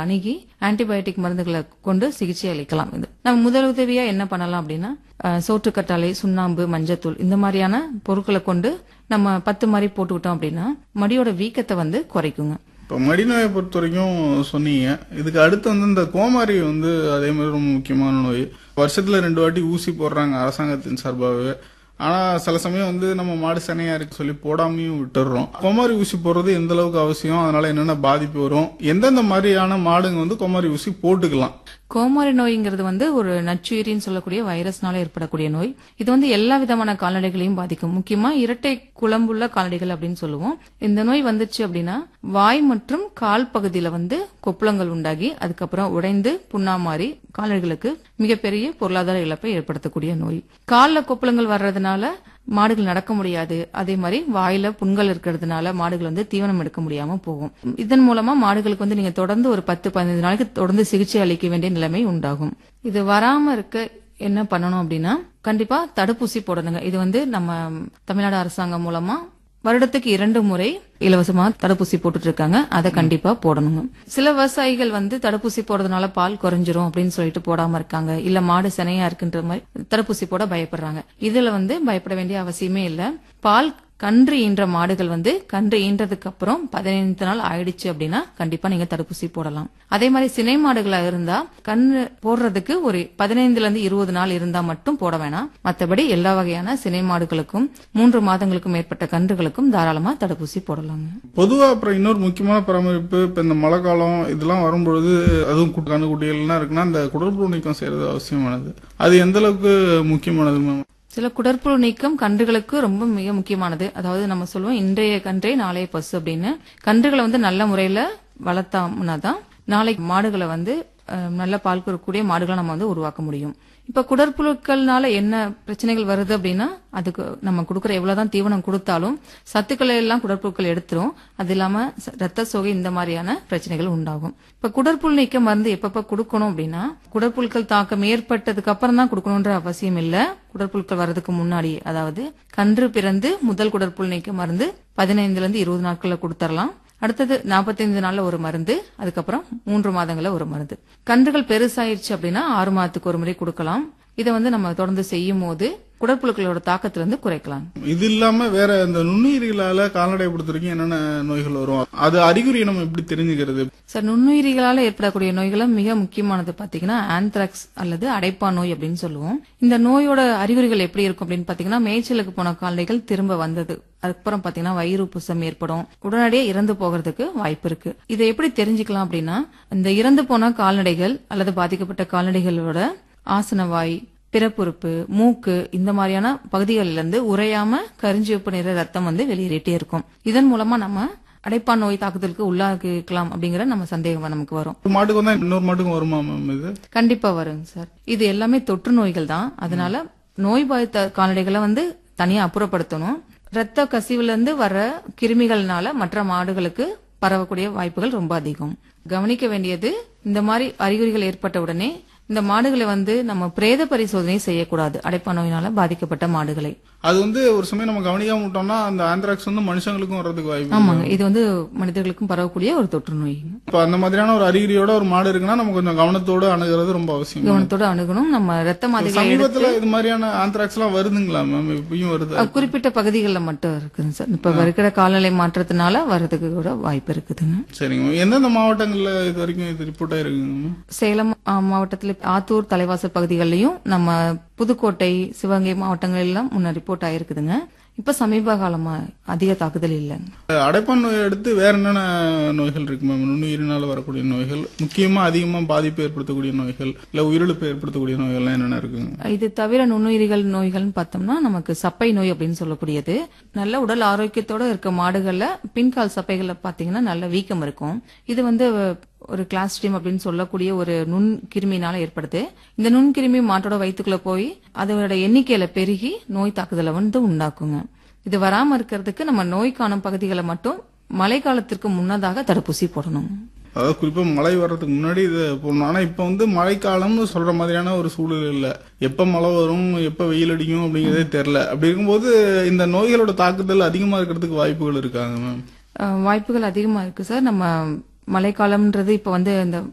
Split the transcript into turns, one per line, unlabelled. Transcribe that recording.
அணுகி ஆன்டிபயோட்டிக் மருந்துகளை கொண்டு சிகிச்சை அளிக்கலாம் இது நம்ம முதலுதவியா என்ன பண்ணலாம் அப்படின்னா அஹ், சோற்றுக்கற்றாழை சுண்ணாம்பு மஞ்சத்தூள் இந்த மாதிரியான பொருட்களை கொண்டு நம்ம பத்து மாதிரி போட்டுக்கிட்டோம் அப்படின்னா மடியோட வீக்கத்தை வந்து குறைக்குங்க
இப்போ மடிநோயை பொறுத்த வரைக்கும் சொன்னீங்க இதுக்கு அடுத்து வந்து இந்த கோமாரி வந்து அதே மாதிரி ரொம்ப முக்கியமான நோய் வருஷத்துல ரெண்டு வாட்டி ஊசி போடுறாங்க அரசாங்கத்தின் சார்பாகவே ஆனா சில சமயம் வந்து நம்ம மாடு சனையா இருக்கு சொல்லி போடாமையும் விட்டுடுறோம் கோமாரி ஊசி போடுறது எந்த அளவுக்கு அவசியம் அதனால என்னென்ன பாதிப்பு வரும் எந்தெந்த மாதிரியான மாடுங்க வந்து கோமாரி ஊசி போட்டுக்கலாம்
கோமாரி நோய்ங்கிறது வந்து ஒரு நச்சுயிரின்னு சொல்லக்கூடிய வைரஸ்னால ஏற்படக்கூடிய நோய் இது வந்து எல்லா விதமான கால்நடைகளையும் பாதிக்கும் முக்கியமா இரட்டை குழம்புள்ள கால்நடைகள் அப்படின்னு சொல்லுவோம் இந்த நோய் வந்துச்சு அப்படின்னா வாய் மற்றும் கால் பகுதியில வந்து கொப்புளங்கள் உண்டாகி அதுக்கப்புறம் உடைந்து புண்ணா மாறி கால்நடைகளுக்கு மிகப்பெரிய பொருளாதார இழப்பை ஏற்படுத்தக்கூடிய நோய் கால்ல கொப்புளங்கள் வர்றதுனால மாடுகள் நடக்க முடியாது அதே மாதிரி வாயில புண்கள் இருக்கிறதுனால மாடுகள் வந்து தீவனம் எடுக்க முடியாம போகும் இதன் மூலமா மாடுகளுக்கு வந்து நீங்க தொடர்ந்து ஒரு பத்து பதினைந்து நாளைக்கு தொடர்ந்து சிகிச்சை அளிக்க வேண்டிய நிலைமை உண்டாகும் இது வராம இருக்க என்ன பண்ணணும் அப்படின்னா கண்டிப்பா தடுப்பூசி போடணுங்க இது வந்து நம்ம தமிழ்நாடு அரசாங்கம் மூலமா வருடத்துக்கு இரண்டு முறை இலவசமா தடுப்பூசி போட்டுட்டு இருக்காங்க அதை கண்டிப்பா போடணுங்க சில விவசாயிகள் வந்து தடுப்பூசி போடுறதுனால பால் குறைஞ்சிரும் அப்படின்னு சொல்லிட்டு போடாம இருக்காங்க இல்ல மாடு சினையா இருக்குன்ற மாதிரி தடுப்பூசி போட பயப்படுறாங்க இதுல வந்து பயப்பட வேண்டிய அவசியமே இல்ல பால் கன்று ஈன்ற மாடுகள் வந்து கன்று ஈன்றதுக்கு அப்புறம் பதினைந்து நாள் ஆயிடுச்சு அப்படின்னா கண்டிப்பா நீங்க தடுப்பூசி போடலாம் அதே மாதிரி சினை மாடுகளா இருந்தா கன்று போடுறதுக்கு ஒரு பதினைந்துல இருந்து இருபது நாள் இருந்தா மட்டும் போட வேணாம் மத்தபடி எல்லா வகையான சினை மாடுகளுக்கும் மூன்று மாதங்களுக்கும் மேற்பட்ட கன்றுகளுக்கும் தாராளமா தடுப்பூசி போடலாங்க
பொதுவா அப்புறம் இன்னொரு முக்கியமான பராமரிப்பு இப்ப இந்த மழை காலம் இதெல்லாம் வரும்பொழுது அதுவும் கு- கண்ணுக்குட்டிகள்லாம் இருக்குன்னா இந்த குடற்புழு நீக்கம் செய்யறது அவசியமானது அது எந்த அளவுக்கு முக்கியமானது மேம்
சில குடற்புழு நீக்கம் கன்றுகளுக்கு ரொம்ப மிக முக்கியமானது அதாவது நம்ம சொல்லுவோம் இன்றைய கன்றே நாளைய பசு அப்படின்னு கன்றுகளை வந்து நல்ல முறையில வளர்த்தோம்னா தான் நாளைக்கு மாடுகளை வந்து அஹ், நல்ல பால் கொடுக்கக்கூடிய மாடுகளை நம்ம வந்து உருவாக்க முடியும் இப்ப குடற்புழுக்கள்னால என்ன பிரச்சனைகள் வருது அப்படின்னா அதுக்கு நம்ம கொடுக்கற எவ்வளவுதான் தீவனம் கொடுத்தாலும் சத்துக்களை எல்லாம் குடற்புழுக்கள் எடுத்துரும் அது இல்லாம ச- ரத்த சோகை இந்த மாதிரியான பிரச்சனைகள் உண்டாகும் இப்ப குடற்புழு நீக்க மருந்து எப்பப்ப கொடுக்கணும் அப்படின்னா குடற்புழுக்கள் தாக்கம் ஏற்பட்டதுக்கு அப்புறம் தான் கொடுக்கணும்ன்ற அவசியம் இல்ல குடற்புழுக்கள் வர்றதுக்கு முன்னாடி அதாவது கன்று பிறந்து முதல் குடற்புழு நீக்க மருந்து பதினைந்துல இருந்து இருபது நாட்கள்ல கொடுத்துடலாம் அடுத்தது 45 நாள்ல ஒரு மருந்து அதுக்கப்புறம் மூன்று மாதங்கள்ல ஒரு மருந்து கன்றுகள் பெருசாயிருச்சு அப்படின்னா ஆறு மாதத்துக்கு ஒரு முறை கொடுக்கலாம் இதை வந்து நம்ம தொடர்ந்து செய்யும் போது குடற்புழுக்களோட தாக்கத்திலிருந்து குறைக்கலாம்
இது இல்லாம வேற இந்த நுண்ணுயிரிகளால கால்நடை பொறுத்த வரைக்கும் என்னென்ன நோய்கள் வரும் அது அறிகுறியை நம்ம எப்படி தெரிஞ்சுக்கிறது
சார் நுண்ணுயிரிகளால ஏற்படக்கூடிய நோய்களை மிக முக்கியமானது பாத்தீங்கன்னா ஆந்த்ராக்ஸ் அல்லது அடைப்பா நோய் அப்படின்னு சொல்லுவோம் இந்த நோயோட அறிகுறிகள் எப்படி இருக்கும் அப்படின்னு பாத்தீங்கன்னா மேய்ச்சலுக்கு போன கால்நடைகள் திரும்ப வந்தது அதுக்கப்புறம் பாத்தீங்கன்னா வயிறு புசம் ஏற்படும் உடனடியே இறந்து போகிறதுக்கு வாய்ப்பு இருக்கு இதை எப்படி தெரிஞ்சுக்கலாம் அப்படின்னா இந்த இறந்து போன கால்நடைகள் அல்லது பாதிக்கப்பட்ட கால்நடைகளோட ஆசனவாய் பிறப்புறுப்பு மூக்கு இந்த மாதிரியான பகுதிகளில இருந்து உறையாம கருஞ்சிவப்பு நிற ரத்தம் வந்து வெளியேறிட்டே இருக்கும் இதன் மூலமா நம்ம அடைப்பான் நோய் தாக்குதலுக்கு உள்ளாகிக்கலாம் அப்படிங்கிற நம்ம சந்தேகம் நமக்கு வரும்
ஒரு மாட்டுக்கு வந்தா இன்னொரு மாட்டுக்கும் வருமா மேம் இது
கண்டிப்பா வருங்க சார் இது எல்லாமே தொற்று நோய்கள் தான் அதனால நோய் பாதித்த கால்நடைகளை வந்து தனியா அப்புறப்படுத்தணும் ரத்த கசிவுல இருந்து வர கிருமிகள்னால மற்ற மாடுகளுக்கு பரவக்கூடிய வாய்ப்புகள் ரொம்ப அதிகம் கவனிக்க வேண்டியது இந்த மாதிரி அறிகுறிகள் ஏற்பட்ட உடனே இந்த மாடுகளை வந்து நம்ம பிரேத பரிசோதனை செய்யக்கூடாது அடைப்பா நோயினால பாதிக்கப்பட்ட மாடுகளை
அது வந்து ஒரு சமயம் நம்ம கவனிக்காம விட்டோம்னா அந்த ஆந்த்ராக்ஸ் வந்து மனுஷங்களுக்கும் வர்றதுக்கு வாய்ப்பு இருக்கு.
ஆமாங்க இது வந்து மனிதர்களுக்கும் பரவக்கூடிய ஒரு தொற்று நோய்
இப்ப அந்த மாதிரியான ஒரு அறிகுறியோட ஒரு மாடு இருக்குன்னா நம்ம கொஞ்சம் கவனத்தோட அணுகிறது ரொம்ப அவசியம்
கவனத்தோட அணுகணும் நம்ம ரத்த மாதிரிகளை எடுத்து
சமீபத்துல இது மாதிரியான ஆந்த்ராக்ஸ் எல்லாம் வருதுங்களா மேம் இப்பயும் வருது
அஹ் குறிப்பிட்ட பகுதிகளில் மட்டும் இருக்குதுங்க சார் இப்ப இருக்கிற காலநிலை மாற்றத்தினால வர்றதுக்கு கூட வாய்ப்பு இருக்குதுங்க
சரிங்க மேம் எந்தெந்த மாவட்டங்கள்ல இது வரைக்கும் இது ரிப்போர்ட் ஆயிருக்குங்க மேம்
சேலம் அஹ், மாவட்டத்துல ஆத்தூர் தலைவாசல் பகுதிகளிலையும் நம்ம புதுக்கோட்டை சிவகங்கை மாவட்டங்கள் எல்லாம் முன்ன ரிப்போர்ட் ஆயிருக்குதுங்க இப்ப சமீப காலமா அதிக தாக்குதல் இல்லைங்க
அடைப்பான் நோயை அடுத்து வேற என்னென்ன நோய்கள் இருக்கு மேம் நுண்ணுயிரினால வரக்கூடிய நோய்கள் முக்கியமா அதிகமா பாதிப்பு ஏற்படுத்தக்கூடிய நோய்கள் இல்ல உயிரிழப்பு ஏற்படுத்தக்கூடிய நோய்கள்லாம் என்னென்ன இருக்குங்க
இது தவிர நுண்ணுயிரிகள் நோய்கள்னு பார்த்தோம்னா நமக்கு சப்பை நோய் அப்படின்னு சொல்லக்கூடியது நல்ல உடல் ஆரோக்கியத்தோட இருக்க மாடுகள்ல பின்கால் சப்பைகள்ல பாத்தீங்கன்னா நல்ல வீக்கம் இருக்கும் இது வந்து ஒரு கிளாஸ்ட்ரீம் அப்படின்னு சொல்லக்கூடிய ஒரு நுண் கிருமினால ஏற்படுது இந்த நுண்கிருமி மாட்டோட வயிற்றுக்குள்ள போய் அதோட எண்ணிக்கையில பெருகி நோய் தாக்குதலை வந்து உண்டாக்குங்க இது வராம இருக்கிறதுக்கு நம்ம நோய் காணும் பகுதிகளை மட்டும் மழை காலத்திற்கு முன்னதாக தடுப்பூசி போடணும்
அதாவது குறிப்பா மழை வர்றதுக்கு முன்னாடி இது போடணும் ஆனா இப்ப வந்து மழைக்காலம்னு சொல்ற மாதிரியான ஒரு சூழல் இல்ல எப்ப மழை வரும் எப்ப வெயில் அடிக்கும் அப்படிங்கறதே தெரியல அப்படி இருக்கும்போது இந்த நோய்களோட தாக்குதல் அதிகமா இருக்கிறதுக்கு வாய்ப்புகள் இருக்காங்க மேம்
அஹ் வாய்ப்புகள் அதிகமா இருக்கு சார் நம்ம மழைக்காலம்ன்றது இப்ப வந்து இந்த